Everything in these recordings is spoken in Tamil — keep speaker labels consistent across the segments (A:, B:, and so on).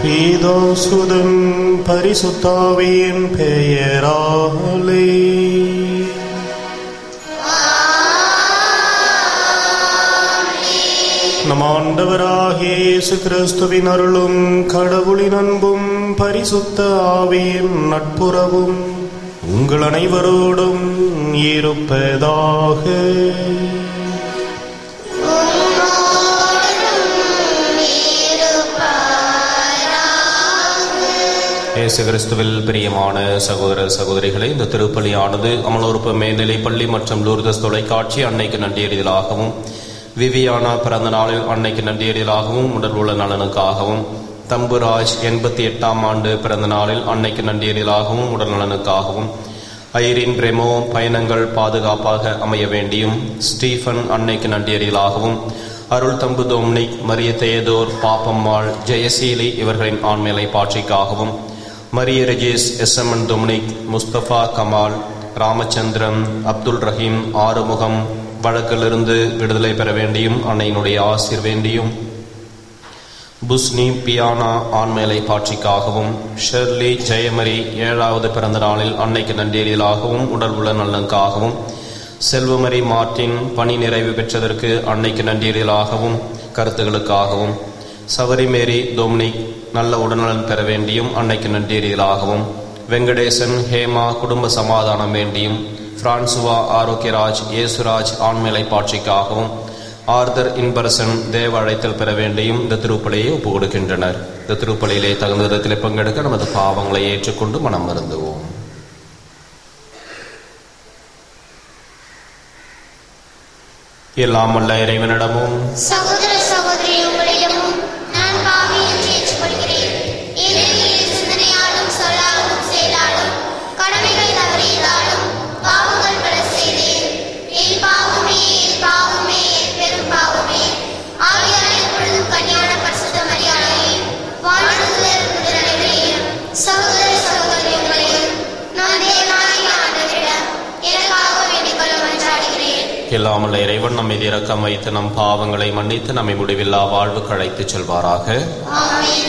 A: பீதாசுதன் பரிசுத்தாவியின் பெயராலே நம் ஆண்டவராகிய இயேசு கிறிஸ்துவின் அருளும் கடவுளின் அன்பும் பரிசுத்த ஆவியின் நட்புறவும் உங்கள் அனைவரோடும் இருப்பதாக
B: இயேசு கிறிஸ்துவில் பிரியமான சகோதர சகோதரிகளே இந்த திருப்பலியானது அமலோற்ப மேல்நிலை பள்ளி மற்றும் லூர்தஸ் தொலைக்காட்சி அன்னைக்கு நன்றியறிதலாகவும் விவியானா பிறந்த நாளில் அன்னைக்கு நன்றியறிதலாகவும் உடல் உள்ள நலனுக்காகவும் தம்புராஜ் எண்பத்தி எட்டாம் ஆண்டு பிறந்த நாளில் அன்னைக்கு நன்றியறிதலாகவும் உடல் நலனுக்காகவும் ஐரின் பிரேமோ பயணங்கள் பாதுகாப்பாக அமைய வேண்டியும் ஸ்டீஃபன் அன்னைக்கு நன்றியறிதலாகவும் அருள் தம்பு டொமினிக் மரிய தேயதோர் பாப்பம்மாள் ஜெயசீலி இவர்களின் ஆண்மையை பாட்சிக்காகவும் Maria Regis SMN Dominic Mustafa Kamal Ramachandran Abdul Rahim Arumugam வழக்கிலிருந்து விடுதலை பெற வேண்டியும் அன்னையினுடைய ஆசிர் வேண்டியும் புஸ்னி பியானா ஆண்மேலை பாட்சிக்காகவும் ஷெர்லி ஜெயமரி ஏழாவது பிறந்த நாளில் அன்னைக்கு நன்றேறியலாகவும் உடல் உள்ள நலனுக்காகவும் செல்வமரி மார்ட்டின் பணி நிறைவு பெற்றதற்கு அன்னைக்கு நன்றீரியலாகவும் கருத்துகளுக்காகவும் சவரி மேரி டொமினிக் நல்ல உடல்நலன் பெற வேண்டியும் அன்னைக்கு நன்றீரியலாகவும் வெங்கடேசன் ஹேமா குடும்ப சமாதானம் வேண்டியும் பிரான்சுவா ஆரோக்கியராஜ் இயேசுராஜ் ஆண்மேலை பாட்சிக்காகவும் ஆர்தர் இன்பரசன் தேவ அழைத்தல் பெற வேண்டியும் இந்த திருப்பலியை ஒப்பு கொடுக்கின்றனர் இந்த திருப்பலியிலே தகுந்த விதத்தில் பங்கெடுக்க நமது பாவங்களை ஏற்றுக்கொண்டு மனம் மருந்துவோம் எல்லாம் வல்ல இறைவனிடமும்
C: சகோதர சகோதரி உங்களிடமும் நான் பாவி என்று ஏற்றுக்கொள்கிறேன் ஏனெனில் சிந்தனையாலும் சொல்லாலும் செயலாலும் கடமைகள் தவறியதாலும் பாவங்கள் பல செய்தேன் என் பாவமே என் பாவமே என் பெரும் பாவமே ஆகியால் எப்பொழுதும் கன்னியான பரிசுத்த மரியாதையும் வாழ்ந்துதல் முதலைகளையும் சகோதர சகோதரிகளையும் நான் தேவனாகிய ஆண்டவரிடம் எனக்காக வேண்டிக் கொள்ள மன்றாடுகிறேன்
B: எல்லாம் வல்ல இறைவன் நம்மை இரக்கம் வைத்து நம் பாவங்களை மன்னித்து நம்மை முடிவில்லா வாழ்வுக்கு அழைத்துச் செல்வாராக
C: ஆமென்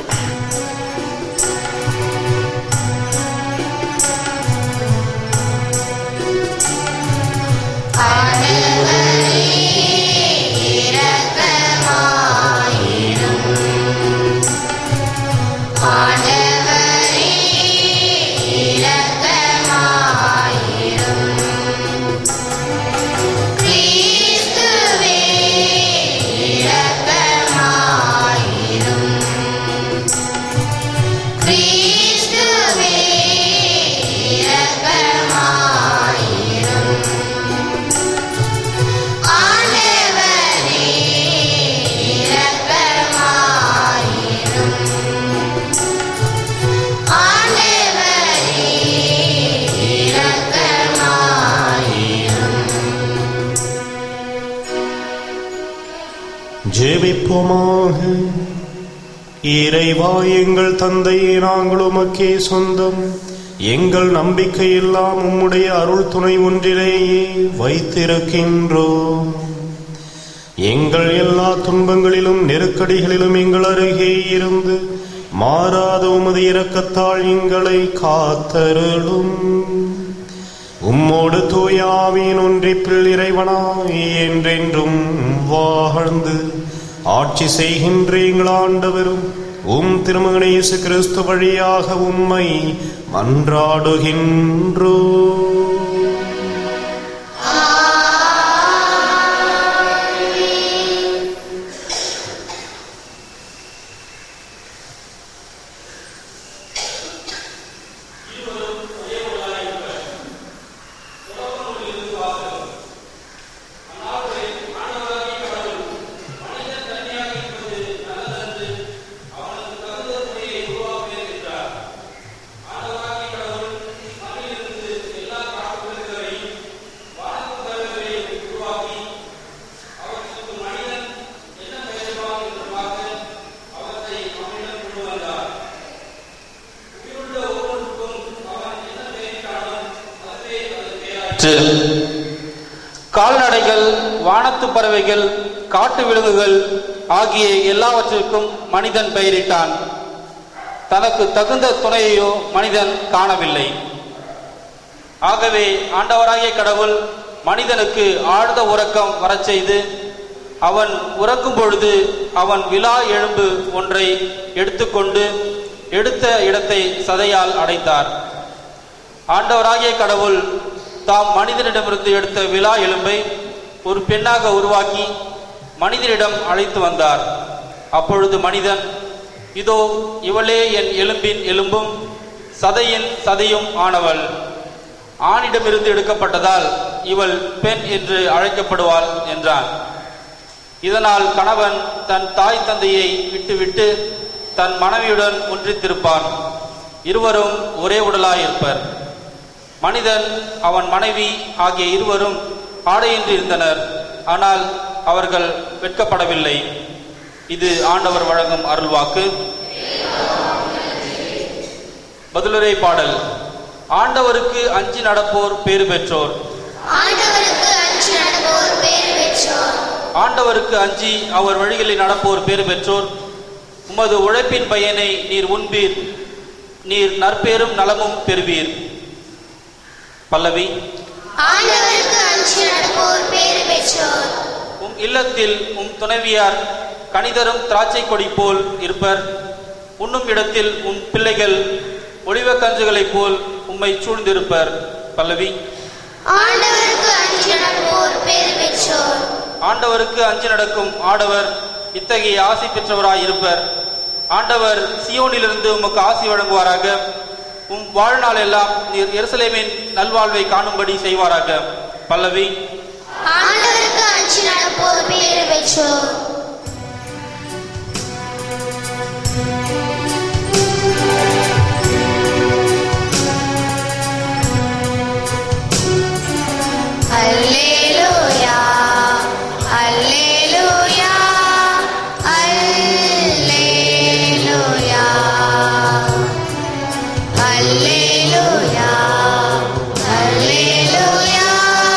C: கிறிஸ்துவே இரக்கமாயிரும் ஆண்டவரே இரக்கமாயிரும் ஆண்டவரே இரக்கமாயிரும்
A: ஜெபிப்போமாக இறைவா எங்கள் தந்தையே நாங்கள் உமக்கே சொந்தம் எங்கள் நம்பிக்கை எல்லாம் உம்முடைய அருள் துணை ஒன்றிலேயே வைத்திருக்கின்றோம் எங்கள் எல்லா துன்பங்களிலும் நெருக்கடிகளிலும் எங்கள் அருகே இருந்து மாறாத உமது இரக்கத்தால் எங்களை காத்தருளும் உம்மோடு தூயாவின் ஒன்றிப்பில் இறைவனாய் என்றென்றும் வாழ்ந்து ஆட்சி செய்கின்ற எங்கள் ஆண்டவரும் உம் திருமகன இயேசு கிறிஸ்து வழியாக உம்மை மன்றாடுகின்றோ
D: கால்நடைகள் வானத்து பறவைகள் காட்டு விலங்குகள் ஆகிய எல்லாவற்றிற்கும் மனிதன் பெயரிட்டான் தனக்கு தகுந்த துணையையோ மனிதன் காணவில்லை ஆகவே ஆண்டவராகிய கடவுள் மனிதனுக்கு ஆழ்ந்த உறக்கம் வரச் செய்து அவன் உறங்கும் பொழுது அவன் விலா எலும்பு ஒன்றை எடுத்துக்கொண்டு எடுத்த இடத்தை சதையால் அடைத்தார் ஆண்டவராகிய கடவுள் தாம் மனிதனிடமிருந்து எடுத்த விலா எலும்பை ஒரு பெண்ணாக உருவாக்கி மனிதனிடம் அழைத்து வந்தார் அப்பொழுது மனிதன் இதோ இவளே என் எலும்பின் எலும்பும் சதையின் சதையும் ஆனவள் ஆணிடமிருந்து எடுக்கப்பட்டதால் இவள் பெண் என்று அழைக்கப்படுவாள் என்றான் இதனால் கணவன் தன் தாய் தந்தையை விட்டுவிட்டு தன் மனைவியுடன் ஒன்றித்திருப்பான் இருவரும் ஒரே உடலாயிருப்பர் மனிதன் அவன் மனைவி ஆகிய இருவரும் ஆடையின்றி இருந்தனர் ஆனால் அவர்கள் வெட்கப்படவில்லை இது ஆண்டவர் வழங்கும் அருள்வாக்கு பதிலுரை பாடல் ஆண்டவருக்கு அஞ்சி நடப்போர் பேறு பெற்றோர்
C: ஆண்டவருக்கு அஞ்சு நடப்போர் பேர் பெற்றோர்
D: ஆண்டவருக்கு அஞ்சி அவர் வழிகளில் நடப்போர் பேறு பெற்றோர் உமது உழைப்பின் பயனை நீர் உண்பீர் நீர் நற்பேரும் நலமும் பெறுவீர் பல்லவி
C: ஆண்டவருக்கு அஞ்சு நடப்போர் பேர் பெற்றோர்
D: உம் இல்லத்தில் உம் துணைவியார் கனிதரும் திராட்சை கொடி போல் இருப்பர் உண்ணும் இடத்தில் உம் பிள்ளைகள் ஒளிவ கன்றுகளைப் போல் உம்மை சூழ்ந்திருப்பர் பல்லவி
C: ஆண்டவருக்கு அஞ்சு நடப்போர் பேர் பெற்றோர்
D: ஆண்டவருக்கு அஞ்சு நடக்கும் ஆடவர் இத்தகைய ஆசி பெற்றவராய் இருப்பர் ஆண்டவர் சியோனிலிருந்து உமக்கு ஆசி வழங்குவாராக உம் வாழ்நாள் எல்லாம் நீர் எருசலேமின் நல்வாழ்வை காணும்படி செய்வாராக பல்லவி
C: ஆண்டவருக்கு அஞ்சு நடப்போர் பேர் பெற்றோர் அல்லேலூயா அல்லேலூயா அல்லேலூயா அல்லேலூயா அல்லேலூயா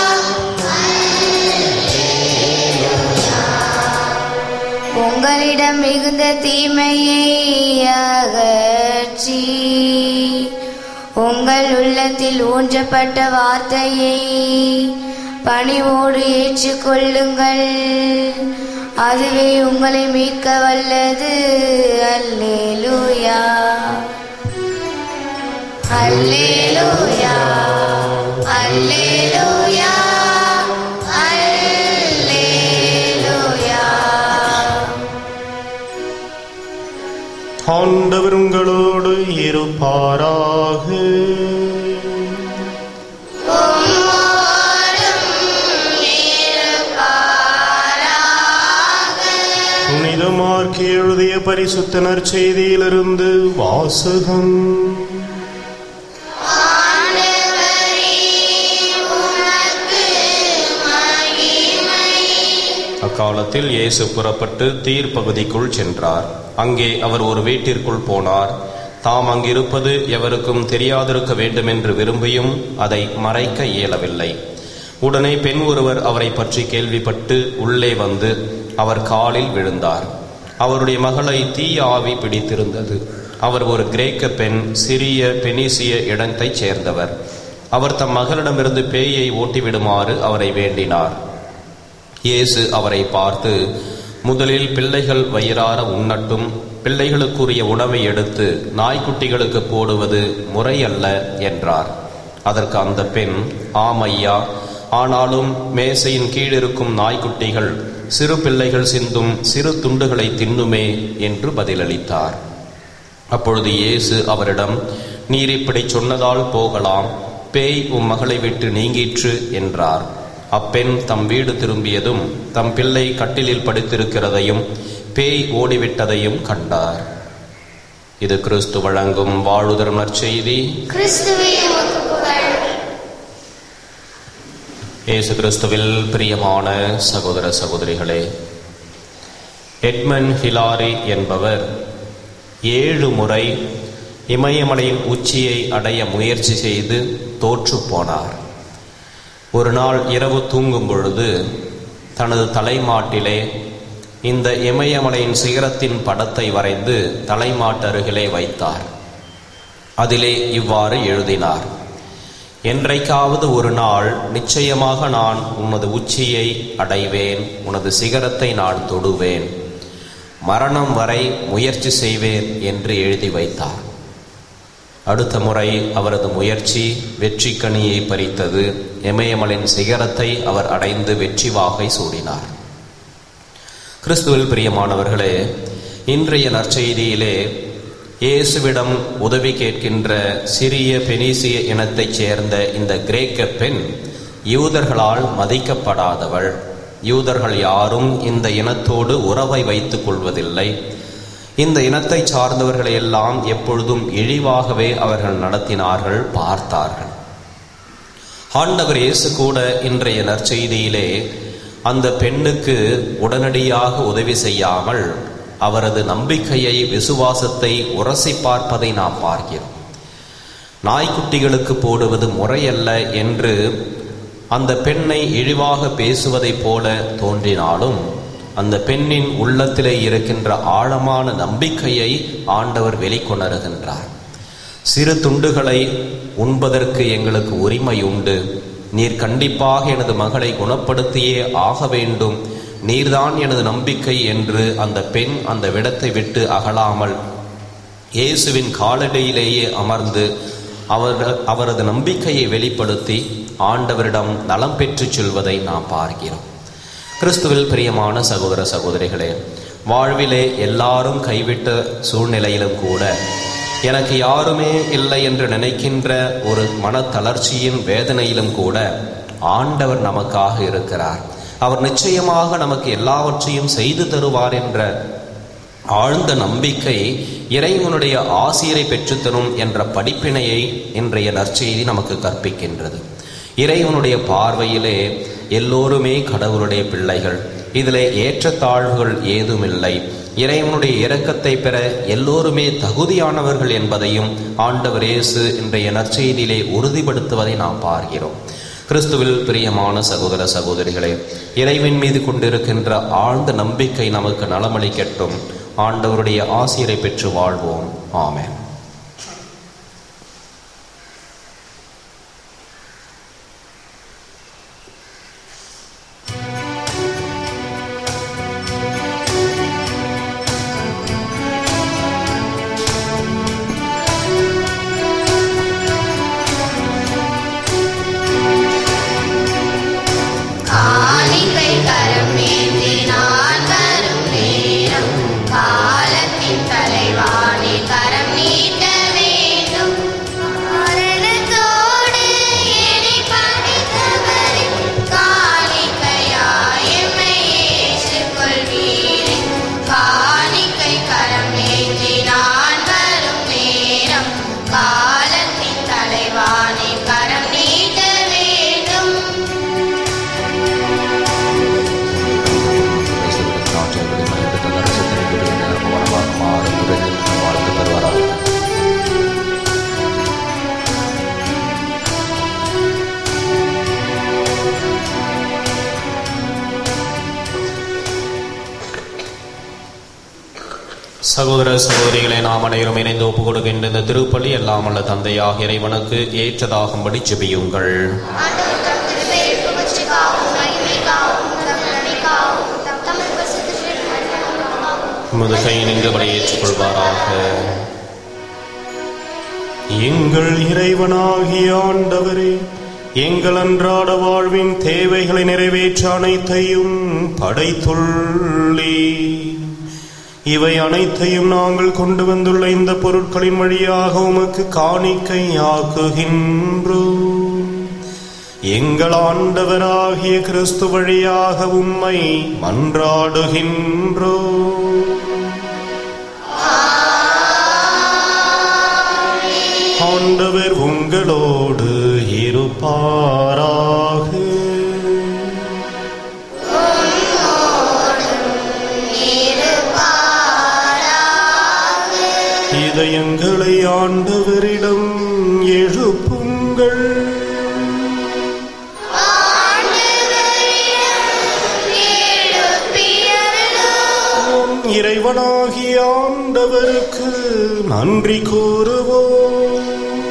C: உங்களிடம் மிகுந்த தீமையை அகற்றி உங்கள் உள்ளத்தில் ஊன்றப்பட்ட வார்த்தையை பணிவோடு ஏற்றுக்கொள்ளுங்கள் அதுவே உங்களை மீட்க வல்லது அல்லேலூயா அல்லேலூயா அல்லேலூயா அல்லேலூயா
A: ஆண்டவர் உங்களோடு இருப்பாராக புனிதமார்க்கு எழுதிய பரிசுத்த நற்செய்தியிலிருந்து வாசகம்
B: அக்காலத்தில் இயேசு புறப்பட்டு தீர் பகுதிக்குள் சென்றார் அங்கே அவர் ஒரு வீட்டிற்குள் போனார் தாம் அங்கிருப்பது எவருக்கும் தெரியாதிருக்க வேண்டுமென்று விரும்பியும் அதை மறைக்க இயலவில்லை உடனே பெண் ஒருவர் அவரை பற்றி கேள்விப்பட்டு உள்ளே வந்து அவர் காலில் விழுந்தார் அவருடைய மகளை தீய ஆவி பிடித்திருந்தது அவர் ஒரு கிரேக்க பெண் சிறிய பெனிசிய இடத்தைச் சேர்ந்தவர் அவர் தம் மகளிடமிருந்து பேயை ஓட்டிவிடுமாறு அவரை வேண்டினார் இயேசு அவரை பார்த்து முதலில் பிள்ளைகள் வயிறார உண்ணட்டும் பிள்ளைகளுக்குரிய உணவை எடுத்து நாய்க்குட்டிகளுக்கு போடுவது முறையல்ல என்றார் அதற்கு அந்த பெண் ஆம் ஐயா ஆனாலும் மேசையின் கீழ் இருக்கும் நாய்க்குட்டிகள் சிறு பிள்ளைகள் சிந்தும் சிறு துண்டுகளை தின்னுமே என்று பதிலளித்தார் அப்பொழுது இயேசு அவரிடம் நீர் இப்படி சொன்னதால் போகலாம் பேய் உம் மகளை விட்டு நீங்கிற்று என்றார் அப்பெண் தம் வீடு திரும்பியதும் தம் பிள்ளை கட்டிலில் படுத்திருக்கிறதையும் பேய் ஓடிவிட்டதையும் கண்டார் இது கிறிஸ்து வழங்கும் வாழுதரும் நற்செய்தி
C: கிறிஸ்துவே உமக்கு புகழ்
B: இயேசு கிறிஸ்துவில் பிரியமான சகோதர சகோதரிகளே எட்மன் ஹிலாரி என்பவர் ஏழு முறை இமயமலையின் உச்சியை அடைய முயற்சி செய்து தோற்றுப் போனார் ஒரு நாள் இரவு தூங்கும் பொழுது தனது தலைமாட்டிலே இந்த இமயமலையின் சிகரத்தின் படத்தை வரைந்து தலைமாட்டருகிலே வைத்தார் அதிலே இவ்வாறு எழுதினார் என்றைக்காவது ஒரு நாள் நிச்சயமாக நான் உனது உச்சியை அடைவேன் உனது சிகரத்தை நான் தொடுவேன் மரணம் வரை முயற்சி செய்வேன் என்று எழுதி வைத்தார் அடுத்த முறை அவரது முயற்சி வெற்றி கனியை பறித்தது இமயமலின் சிகரத்தை அவர் அடைந்து வெற்றி வாகை சூடினார் கிறிஸ்துவில் பிரியமானவர்களே இன்றைய நற்செய்தியிலே இயேசுவிடம் உதவி கேட்கின்ற சிறிய பெனிசிய இனத்தைச் சேர்ந்த இந்த கிரேக்க பெண் யூதர்களால் மதிக்கப்படாதவள் யூதர்கள் யாரும் இந்த இனத்தோடு உறவை வைத்துக் கொள்வதில்லை இந்த இனத்தை சார்ந்தவர்களை எல்லாம் எப்பொழுதும் இழிவாகவே அவர்கள் நடத்தினார்கள் பார்த்தார்கள் ஆண்டவர் இயேசு கூட இன்றைய நற்செய்தியிலே அந்த பெண்ணுக்கு உடனடியாக உதவி செய்யாமல் அவரது நம்பிக்கையை விசுவாசத்தை உரசி பார்ப்பதை நாம் பார்க்கிறோம் நாய்க்குட்டிகளுக்கு போடுவது முறையல்ல என்று அந்த பெண்ணை இழிவாக பேசுவதைப் போல தோன்றினாலும் அந்த பெண்ணின் உள்ளத்திலே இருக்கின்ற ஆழமான நம்பிக்கையை ஆண்டவர் வெளிக்கொணருகின்றார் சிறு துண்டுகளை உண்பதற்கு எங்களுக்கு உரிமை உண்டு நீர் கண்டிப்பாக எனது மகளை குணப்படுத்தியே ஆக வேண்டும் நீர்தான் எனது நம்பிக்கை என்று அந்த பெண் அந்த விடத்தை விட்டு அகலாமல் இயேசுவின் காலடியிலேயே அமர்ந்து அவர்கள் அவரது நம்பிக்கையை வெளிப்படுத்தி ஆண்டவரிடம் நலம் பெற்றுச் செல்வதை நாம் பார்க்கிறோம் கிறிஸ்துவில் பிரியமான சகோதர சகோதரிகளே வாழ்விலே எல்லாரும் கைவிட்ட சூழ்நிலையிலும் கூட எனக்கு யாருமே இல்லை என்று நினைக்கின்ற ஒரு மனத்தளர்ச்சியின் வேதனையிலும் கூட ஆண்டவர் நமக்காக இருக்கிறார் அவர் நிச்சயமாக நமக்கு எல்லாவற்றையும் செய்து தருவார் என்ற ஆழ்ந்த நம்பிக்கை இறைவனுடைய ஆசிரியரை பெற்றுத்தரும் என்ற படிப்பினையை இன்றைய நற்செய்தி நமக்கு கற்பிக்கின்றது இறைவனுடைய பார்வையிலே எல்லோருமே கடவுளுடைய பிள்ளைகள் இதிலே ஏற்றத்தாழ்வுகள் ஏதுமில்லை இறைவனுடைய இரக்கத்தை பெற எல்லோருமே தகுதியானவர்கள் என்பதையும் ஆண்டவர் இயேசு இன்றைய நற்செய்தியிலே உறுதிப்படுத்துவதை நாம் பார்க்கிறோம் கிறிஸ்துவில் பிரியமான சகோதர சகோதரிகளே இறைவன் மீது கொண்டிருக்கின்ற ஆழ்ந்த நம்பிக்கை நமக்கு நலமளிக்கட்டும் ஆண்டவருடைய ஆசிரியரை பெற்று வாழ்வோம் ஆமென்
C: காணிக்கை கரம் ஏந்தி நான் வரும் நேரம் காலத்தின் தலைவாணி கரம் நீட்ட வேண்டும் மரணத்தோடு என்னை படைத்தவரே காணிக்கையாய் எம்மை ஏற்றுக்கொள்வீரே காணிக்கை கரம் ஏந்தி நான் வரும் நேரம் காலத்தின் தலைவாணி கரம் நீட்ட வேண்டும்
B: சகோதர சகோதரிகளை நாம் அனைவரும் இணைந்து ஒப்புக் கொடுக்கின்ற இந்த திருப்பலி எல்லாம் அல்ல தந்தையாக இறைவனுக்கு ஏற்றதாகும்படி ஜெபியுங்கள்
C: ஆண்டவர் தம் திருப்பெயர் புகழ்ச்சிக்காகவும் மகிமைக்காகவும் தம் நன்மைக்காகவும் தம் தமிழ் பிரசித்திற்கு நன்மைக்காகவும்
B: உமது கை நின்றபடி ஏற்றுக்கொள்வாராக
A: எங்கள் இறைவனாகிய ஆண்டவரே எங்கள் அன்றாட வாழ்வின் தேவைகளை நிறைவேற்ற அனைத்தையும் படைத்துள்ளே இவை அனைத்தையும் நாங்கள் கொண்டு வந்துள்ள இந்த பொருட்களின் வழியாக உமக்கு காணிக்கையாக்குகின்றோம் எங்கள் ஆண்டவராகிய கிறிஸ்து வழியாக உம்மை மன்றாடுகின்றோம் ஆண்டவர் உங்களோடு இருப்பாராக இதயங்களை ஆண்டவரிடம் எழுப்புங்கள்
C: எழுப்பியருளும்
A: இறைவனாகிய ஆண்டவருக்கு நன்றி கூறுவோம்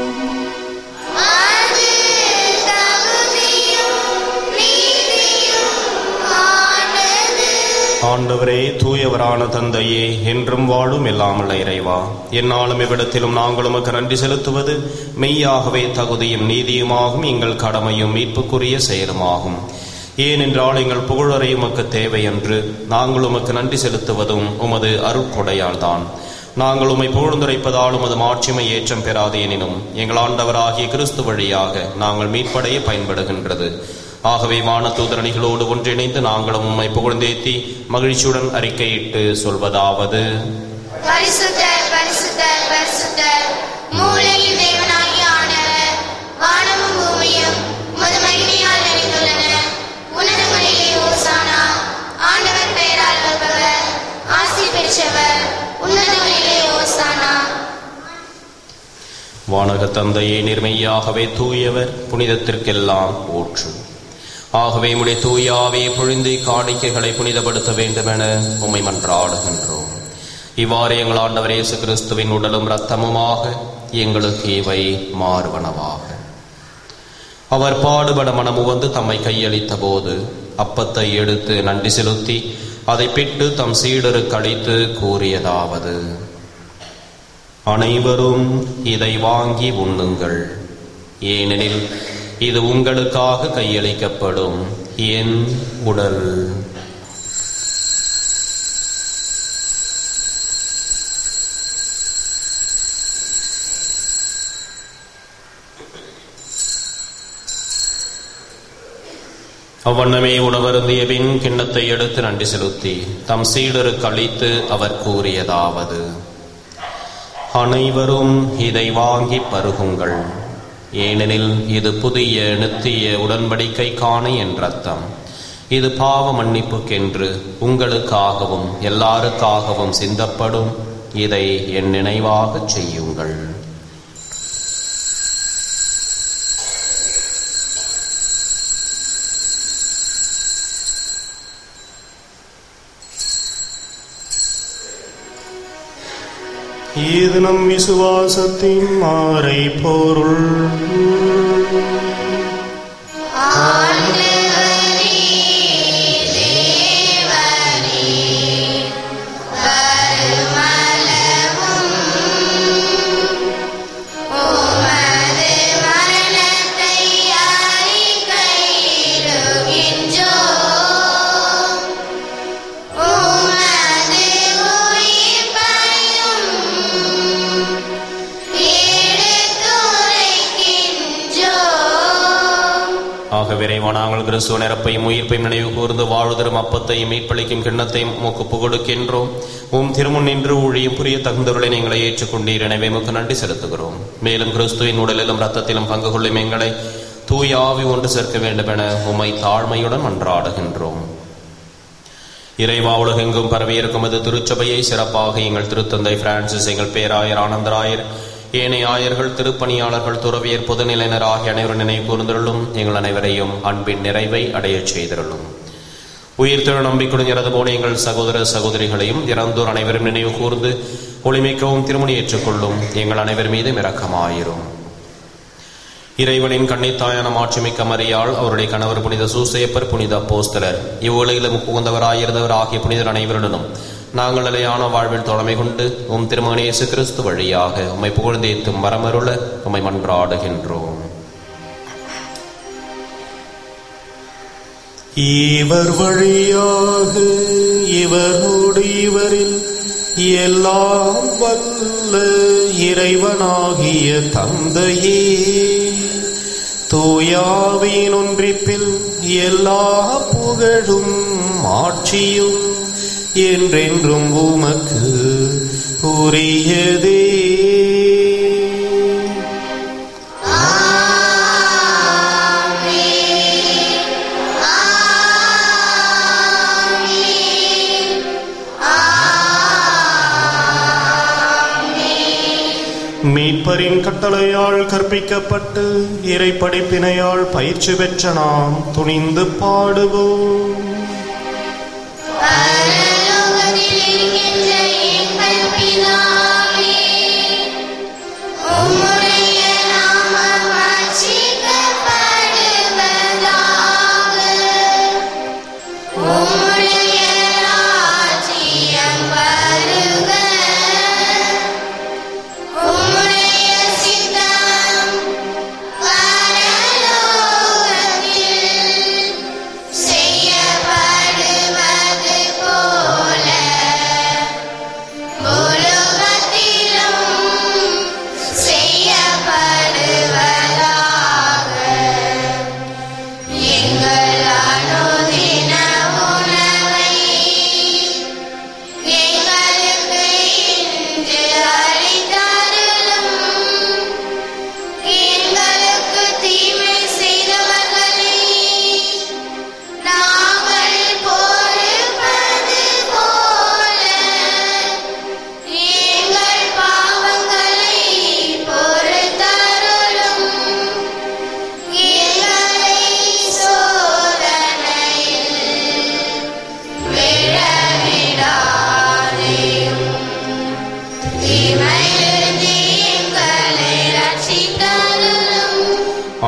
C: அது தகுதியும் நீதியும் ஆனது
B: ஆண்டவரே தூயவரான தந்தையே என்றும் வாழும் எல்லாமல்ல இறைவா என்னாலும் இவ்விடத்திலும் நாங்கள் உமக்கு நன்றி செலுத்துவது மெய்யாகவே தகுதியும் நீதியுமாகும் எங்கள் கடமையும் மீட்புக்குரிய செயலுமாகும் ஏனென்றால் எங்கள் புகழரை உமக்கு தேவை என்று நாங்கள் உமக்கு நன்றி செலுத்துவதும் உமது அருட்கொடையால்தான் நாங்கள் உம்மை புகழ்ந்துரைப்பதால் உமது மாட்சிமை ஏற்றம் பெறாது எனினும் எங்கள் ஆண்டவராகிய கிறிஸ்து வழியாக நாங்கள் மீட்படைய பயன்படுகின்றது ஆகவே வான தூதரணிகளோடு ஒன்றிணைந்து நாங்களும் உம்மை புகழ்ந்தேத்தி மகிழ்ச்சியுடன் அறிக்கையிட்டு சொல்வதாவது
C: பரிசுத்தர் பரிசுத்தர் பரிசுத்தர் மூலையில் தேவனாகிய ஆண்டவர் வானமும் பூமியும் உமது மகிமையால் நிறைந்துள்ளன உன்னதங்களிலே ஓசானா ஆண்டவர் பெயரால் வருபவர் ஆசி பெற்றவர் உன்னதங்களிலே ஓசானா
B: வானக தந்தையே நிர்மையாகவே தூயவர் புனிதத்திற்கெல்லாம் ஊற்று ஆகவே உடைய தூயாவே பொழிந்து காணிக்கைகளை புனிதப்படுத்த வேண்டுமென உம்மை மன்றாடுகின்றோம் இவ்வாறு எங்கள் ஆண்டவர் இயேசு கிறிஸ்துவின் உடலும் இரத்தமுமாக எங்களுக்கு இவை மாறுவனவாக அவர் பாடுபட மனமு வந்து தம்மை கையளித்த போது அப்பத்தை எடுத்து நன்றி செலுத்தி அதை பிட்டு தம் சீடருக்கு அளித்து கூறியதாவது அனைவரும் இதை வாங்கி உண்ணுங்கள் ஏனெனில் இது உங்களுக்காக கையளிக்கப்படும் என் உடல் அவ்வண்ணமே உணவருந்திய பின் கிண்ணத்தை எடுத்து நன்றி செலுத்தி தம் சீடருக்கு அளித்து அவர் கூறியதாவது அனைவரும் இதை வாங்கி பருகுங்கள் ஏனெனில் இது புதிய நித்திய உடன்படிக்கைக்கான என் ரத்தம் இது பாவ மன்னிப்புக்கென்று உங்களுக்காகவும் எல்லாருக்காகவும் சிந்தப்படும் இதை என் நினைவாகச் செய்யுங்கள்
A: இது நம் விசுவாசத்தின் மாறை பொருள்
C: உமது மரணத்தை அறிக்கையிடுகின்றோம். உமது உயிர்ப்பையும் எடுத்துரைக்கின்றோம்.
B: ஆக விரைவா நாங்கள் கிறிஸ்துவ நிரப்பையும் உயிர்ப்பையும் நினைவு கூர்ந்து வாழ்தரும் அப்பத்தையும் மீட்பளிக்கும் கிண்ணத்தையும் உமக்கு புகழுக்கின்றோம் உம் திருமுன் நின்று ஊழியும் புரிய தகுந்தவர்களை நீங்களை ஏற்றுக்கொண்டீர் எனவே உமக்கு நன்றி செலுத்துகிறோம் மேலும் கிறிஸ்துவின் உடலிலும் ரத்தத்திலும் பங்கு கொள்ளும் எங்களை தூய ஆவி ஒன்று சேர்க்க வேண்டும் என உம்மை தாழ்மையுடன் மன்றாடுகின்றோம் இறைவா உலகெங்கும் பரவியிருக்கும் அது திருச்சபையை சிறப்பாக எங்கள் திருத்தந்தை பிரான்சிஸ் எங்கள் பேராயர் ஆனந்தராயர் ஏனைய ஆயர்கள் திருப்பணியாளர்கள் துறவியர் பொதுநிலையினர் ஆகிய அனைவரும் நினைவு கூர்ந்தருளும் எங்கள் அனைவரையும் அன்பின் நிறைவை அடையச் செய்திருளும் உயிர் திரு நம்பிக்கையுடன் இறந்து போன எங்கள் சகோதர சகோதரிகளையும் இறந்தோர் அனைவரும் நினைவு கூர்ந்து ஒளிமிக்கவும் திருமணி ஏற்றுக்கொள்ளும் எங்கள் அனைவர் மீதும் இரக்கமாயிரும் இறைவனின் கண்ணித்தாயான மாட்சிமிக்க மரியாள் அவருடைய கணவர் புனித சூசையப்பர் புனித அப்போஸ்தலர் இவ்வுலகிலும் புகுந்தவராயிருந்தவர் ஆகிய புனிதர் அனைவருடனும் நாங்கள் நிலையான வாழ்வில் தொலைமை கொண்டு உம் திருமகன் இயேசு கிறிஸ்து வழியாக உம்மை புகழ்ந்தேத்தும் வரமருள உம்மை மன்றாடுகின்றோம்
A: இவர் வழியாக இவரோடு இவரில் எல்லாம் வல்ல இறைவனாகிய தந்தையே தூயாவின் ஒன்றிப்பில் எல்லா புகழும் ஆட்சியும் என்றென்றும் உமக்கு உரியதே மீட்பரின் கட்டளையால் கற்பிக்கப்பட்டு இறை படிப்பினையால் பயிற்சி பெற்ற நாம் துணிந்து பாடுவோம்
C: பரலோகத்தில் இருக்கின்ற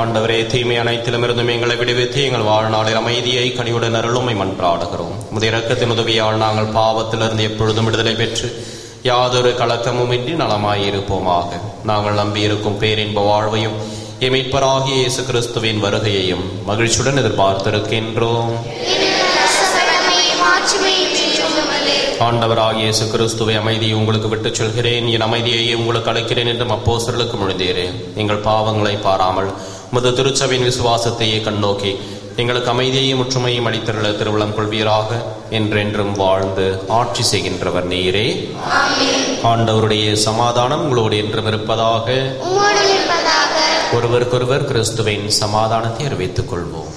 B: ஆண்டவரே தீமை அனைத்திலும் இருந்தும் எங்களை விடுவித்து எங்கள் வாழ்நாளில் அமைதியை கனிவுடன் அருளுமை மன்றாடுகிறோம் முதிய இரக்கத்தின் உதவியால் நாங்கள் பாவத்திலிருந்து எப்பொழுதும் விடுதலை பெற்று யாதொரு கலக்கமுமின்றி நலமாயிருப்போமாக நாங்கள் நம்பியிருக்கும் பேரின்ப வாழ்வையும் எமிட்பராகிய இயேசு கிறிஸ்துவின் வருகையையும் மகிழ்ச்சியுடன் எதிர்பார்த்திருக்கின்றோம்
C: சகலமையும் மாட்சிமையும் என்றும் உமது.
B: ஆண்டவராகிய இயேசு கிறிஸ்துவை அமைதியை உங்களுக்கு விட்டுச் சொல்கிறேன் என் அமைதியை உங்களுக்கு அளிக்கிறேன் என்றும் அப்போஸ்தலருக்கு மொழிந்தேறேன் எங்கள் பாவங்களை பாராமல் உமது திருச்சபையின் விசுவாசத்தையே கண்ணோக்கி எங்களுக்கு அமைதியையும் ஒற்றுமையும் அளித்தருள திருவிழம் கொள்வீராக என்றென்றும் வாழ்ந்து ஆட்சி செய்கின்றவர் நீரே ஆண்டவருடைய சமாதானம் உங்களோடு என்றும் இருப்பதாக
C: உம்மோடு இருப்பதாக
B: ஒருவருக்கொருவர் கிறிஸ்துவின் சமாதானத்தை அறிவித்துக் கொள்வோம்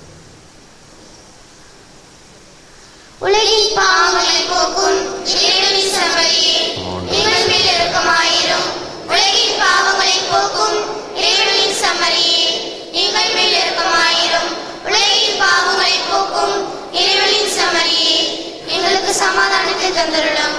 C: உலகின் பாவங்களை போக்கும் இறைவனின் சமரியே எங்கள் மேல் இரக்கமாயிரும் உலகின் பாவங்களை போக்கும் இறைவனின் சமரியே எங்கள் மேல் இரக்கமாயிரும் உலகின் பாவங்களை போக்கும் இறைவனின் சமரியே எங்களுக்கு சமாதானத்தை தந்தருளும்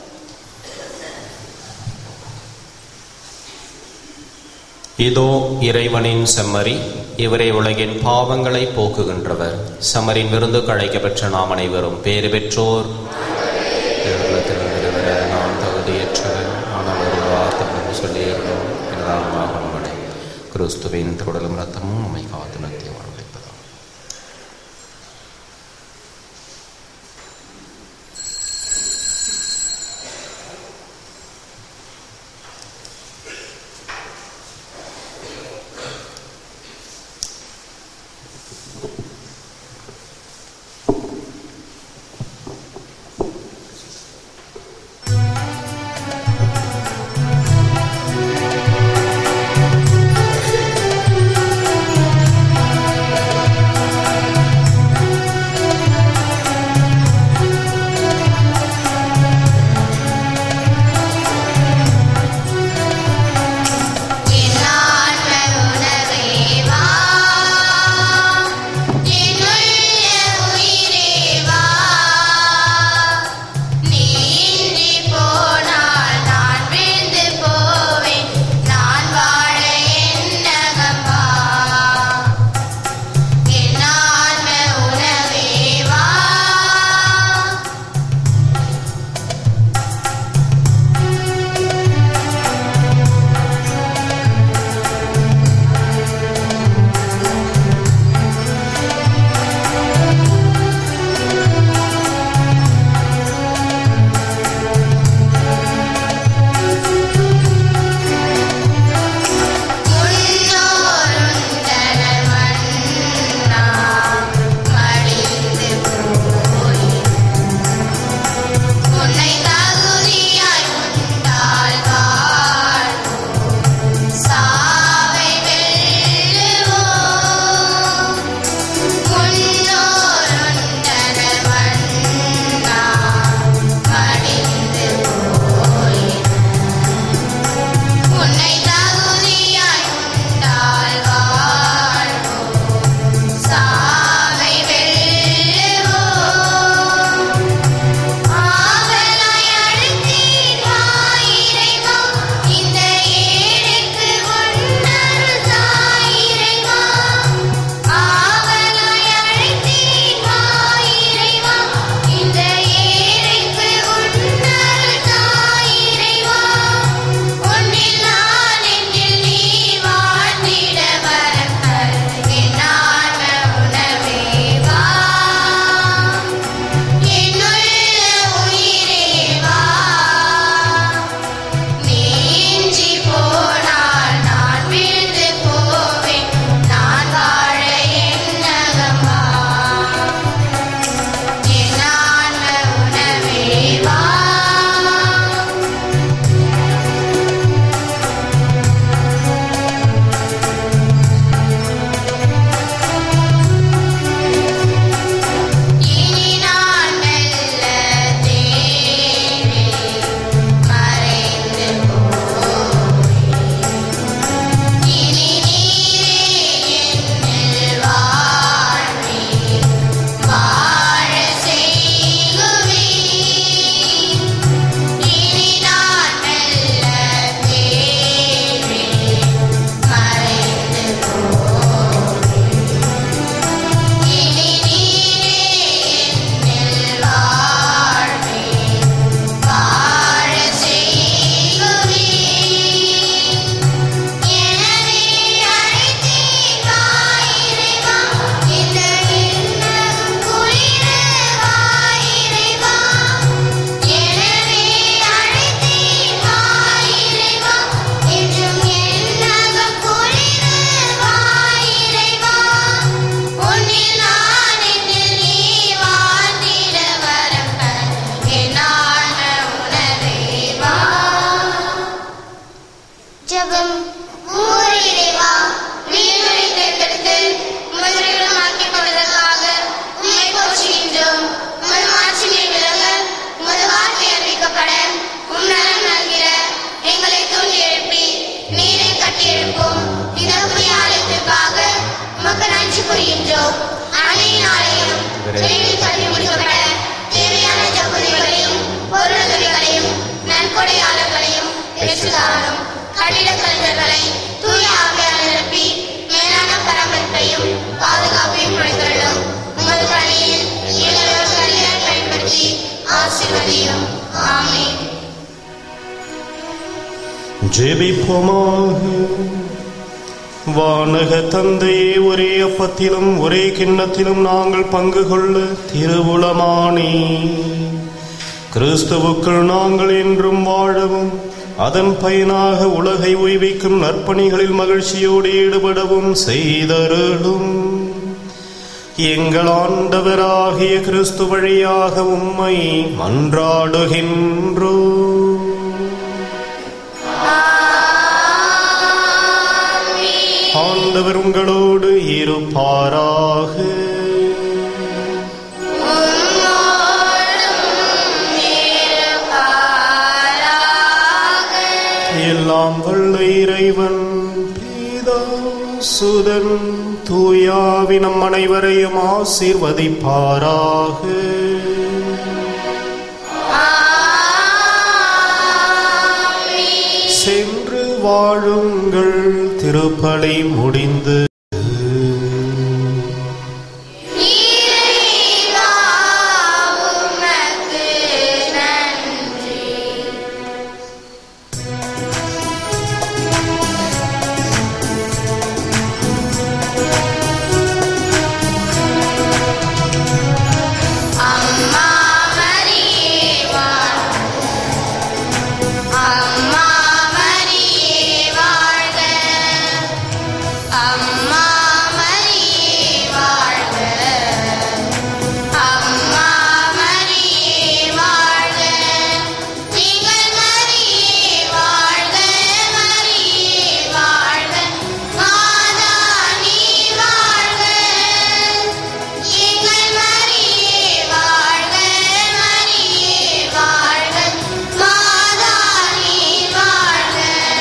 B: இதோ இறைவனின் செம்மறி இவரே உலகின் பாவங்களை போக்குகின்றவர் செம்மரின் விருந்துக்கு அழைக்கப்பெற்ற நாம் அனைவரும் பேறு பெற்றோர் தேவலத்தில் நிறைவேற நான் தகுதியற்றவன் ஆனால் ஒரு வார்த்தை சொல்லியிருந்தோம் எனதால் மகனை கிறிஸ்துவின் தொடலும் ரத்தமும் நம்மை காத்து நத்தியம் வரவழைப்பதாம்
C: ஆமென் இதோ அன்னையின் ஆலயம் விரைவில் கட்டி முடிக்கப்பட தேவையான ஜகுதிகளையும் பொருளுதவிகளையும் நன்கொடையாளர்களையும் பெற்றுதாரும் கட்டிடக் கலைஞர்களை தூய ஆவியால் நிரப்பி மேலான பராமரிப்பையும் பாதுகாப்பையும் கொடுத்துள்ளோம் உங்கள் பணியில் எங்களோட கல்வியை பயன்படுத்தி ஆசீர்வதியும் ஆமென்
A: ஜெபிப்போமாக வானக தந்தையே ஒரே அப்பத்திலும் ஒரே கிண்ணத்திலும் நாங்கள் பங்கு கொள்ள திருவுளமானே கிறிஸ்துவுக்குள் நாங்கள் என்றும் வாழவும் அதன் பயனாக உலகை உய்விக்கும் நற்பணிகளில் மகிழ்ச்சியோடு ஈடுபடவும் செய்தருளும் எங்கள் ஆண்டவராகிய கிறிஸ்து வழியாக உம்மை மன்றாடுகின்றோ ஆண்டவர் உங்களோடு இருப்பாராக எல்லாம் வல்ல இறைவன் பீதா சுதன் தூயாவி நம் அனைவரையும் ஆசீர்வதிப்பாராக சென்று வாழுங்கள் திருப்பலி முடிந்து
C: இறைவா உமக்கு நன்றி அம்மா மரியே வாழ்க அம்மா மரியே வாழ்க அம்மா மரியே வாழ்க அம்மா மரியே வாழ்க நீங்கள் மரியே வாழ்க மரியே வாழ்க மாதா நீ வாழ்க எங்கள் மரியே வாழ்க மரியே வாழ்க மாதா நீ வாழ்க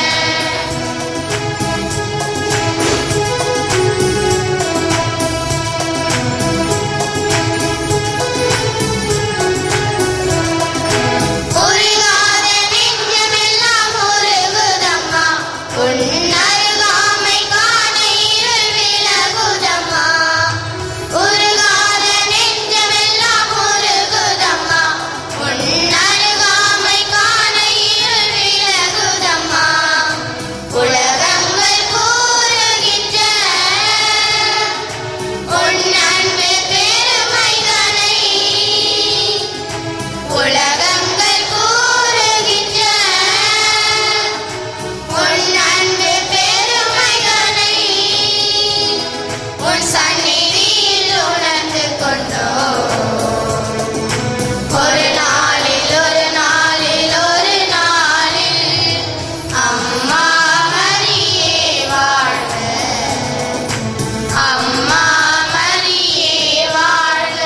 C: உருகாத நெஞ்சமெல்லாம் உருகுதம்மா உன்னருகாமை காண இருள் விலகுதம்மா உருகாத நெஞ்சமெல்லாம் உருகுதம்மா உன்னருகாமை காண இருள் விலகுதம்மா உலகங்கள் கூறுகின்ற உன் அன்பு பெருமைகளை உலகங்கள் கூறுகின்ற உன் அன்பு பெருமைகளை உன் சந்நிதியில் உணர்ந்து கொண்டோ ஒரு நாளில் ஒரு நாளில் ஒரு நாளில் அம்மா மரியே வாழ்க அம்மா மரியே வாழ்க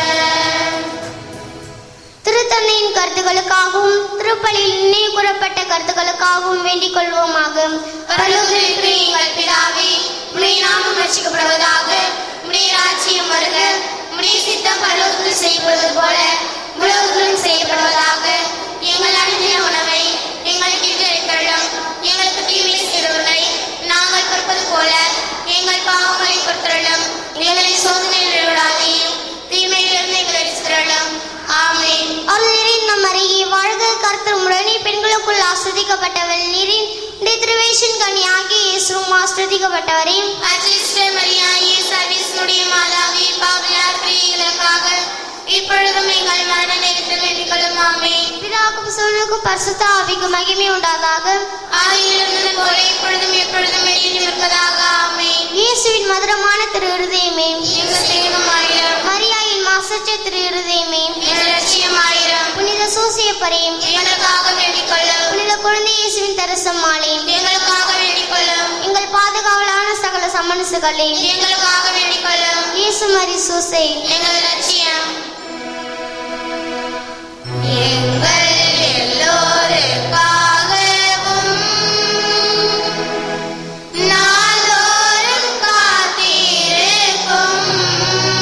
E: திருத்தந்தையின் கருத்துக்களுக்காகவும் திருப்பலியில் நினைவு கூறப்பட்ட கருத்துக்களுக்காகவும் வேண்டிக் கொள்வோமாக
C: பரலோகத்தில் இருக்கிற எங்கள் பிதாவே உம்முடைய நாமம் ரட்சிக்கப்படுவதாக உம்முடைய ராஜ்யம் வருக உம்முடைய சித்தம் பரலோகத்தில் செய்யப்படுவது போல உலகத்திலும் செய்யப்படுவதாக எங்கள் அனுதின உணவை எங்களுக்கு இன்று அளித்தருளும் எங்களுக்கு தீமை செய்தவர்களை நாங்கள் பொறுப்பது போல எங்கள் பாவங்களை பொறுத்தருளும் எங்களை சோதனையில் விடாதையும் தீமையிலிருந்து எங்களை ரட்சித்தருளும் ஆமென்
E: அருள் நிறைந்த மரியே வாழ்க கர்த்தர் உடனே பெண்களுக்குள் ஆஸ்வதிக்கப்பட்டவள் நீரின் உடைய திருவேஷன் கனி ஆகிய இயேசுவும் ஆஸ்வதிக்கப்பட்டவரே
C: அஜிஸ்டர் மரியாயே சர்வீஸ்னுடைய மாதாவே பாவியார் பிரியங்களுக்காக இப்பொழுதும் எங்கள் மரண நேரத்தில் வேண்டிக் கொள்ளும் ஆமென்
E: பிதாவுக்கும் சூழலுக்கும் பரிசுத்த ஆவிக்கும் மகிமை உண்டாதாக
C: ஆதியிலிருந்தது போல இப்பொழுதும் எப்பொழுதும் வெளியில் இருப்பதாக ஆமென்
E: இயேசுவின் மதுரமான திரு இருதயமே
C: எங்கள் தெய்வமாயிரம்
E: மரியாயின் மாசற்ற திரு இருதயமே
C: எங்கள் லட்சியமாயிரம்
E: புனித சூசியப்பரே
C: எங்களுக்காக வேண்டிக் கொள்ளும்
E: புனித குழந்தை இயேசுவின் தரிசமாலே
C: எங்களுக்காக வேண்டிக் கொள்ளும்
E: எங்கள் பாதுகாவலான சகல சமனசுகளே
C: எங்களுக்காக வேண்டிக் கொள்ளும்
E: இயேசு மரி சூசை
C: எங்கள் லட்சியம் எங்கள் எல்லோருக்காகவும் நாள்தோறும் காத்திருக்கும்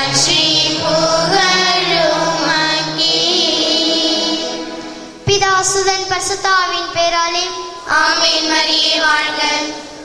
C: மாற்றி புகழுமக்கே
E: பிதாசுதன் பரிசுத்தாவின் பேராலே
C: ஆமீன் மரியே வாழ்க